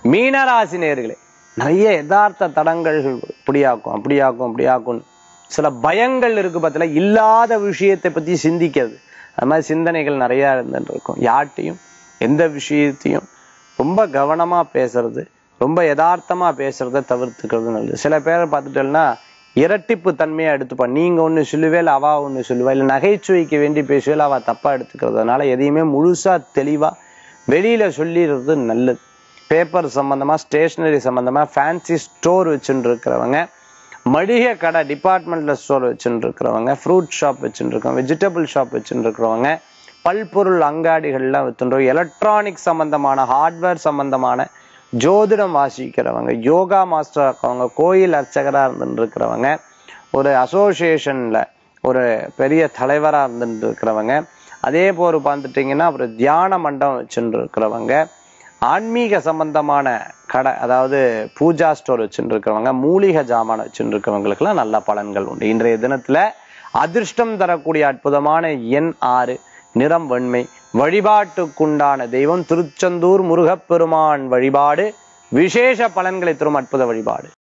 மீனராசி நேர்களே நிறைய யதார்த்த தடங்கள் இப்படியாக்கும் அப்படியாக்கும் அப்படியாக்கும் சில பயங்கள் இருக்கு பார்த்தல இல்லாத விஷயத்தை பத்தி சிந்திக்கிறது அது மாதிரி சிந்தனைகள் நிறைய இருந்துட்டு இருக்கும் யார்ட்டையும் எந்த விஷயத்தையும் ரொம்ப கவனமா பேசுறது ரொம்ப யதார்த்தமா பேசுறத தவிர்த்துக்கிறது நல்லது சில பேரை பார்த்துட்டோம்னா இரட்டிப்பு தன்மையா எடுத்துப்பா நீங்க ஒண்ணு சொல்லுவேல் அவ ஒண்ணு சொல்லுவா இல்ல நகைச்சுவைக்கு வேண்டி பேசுவேல் அவ தப்பா எடுத்துக்கிறதுனால எதையுமே முழுசா தெளிவா வெளியில சொல்லிடுறது நல்லது பேப்பர் சம்பந்தமா ஸ்டேஷனரி சம்பந்தமா ஃபேன்சி ஸ்டோர் வச்சுட்டு இருக்கிறவங்க மளிகை கடை டிபார்ட்மெண்டல் ஸ்டோர் வச்சுட்டு இருக்கிறவங்க ஃப்ரூட் ஷாப் வச்சுட்டு இருக்கவங்க வெஜிடபிள் ஷாப் வச்சுட்டு இருக்கிறவங்க பல்பொருள் அங்காடிகள்லாம் வித்துன்றோம் எலக்ட்ரானிக் சம்பந்தமான ஹார்ட்வேர் சம்பந்தமான ஜோதிடம் வாசிக்கிறவங்க யோகா மாஸ்டர் இருக்கவங்க கோயில் அர்ச்சகரா இருந்துட்டு இருக்கிறவங்க ஒரு அசோசியேஷன்ல ஒரு பெரிய தலைவரா இருந்துட்டு இருக்கிறவங்க அதே போல் பார்த்துட்டீங்கன்னா அப்புறம் தியான மண்டபம் வச்சுட்டு இருக்கிறவங்க ஆன்மீக சம்பந்தமான கடை அதாவது பூஜா ஸ்டோர் வச்சுட்டு இருக்கிறவங்க மூலிகை ஜாமான் வச்சுட்டு இருக்கிறவங்களுக்கெல்லாம் நல்ல பலன்கள் உண்டு இன்றைய தினத்துல அதிர்ஷ்டம் தரக்கூடிய அற்புதமான எண் ஆறு நிறம் வெண்மை வழிபாட்டுக்குண்டான தெய்வம் திருச்செந்தூர் முருகப்பெருமான் வழிபாடு விசேஷ பலன்களை தரும் அற்புத வழிபாடு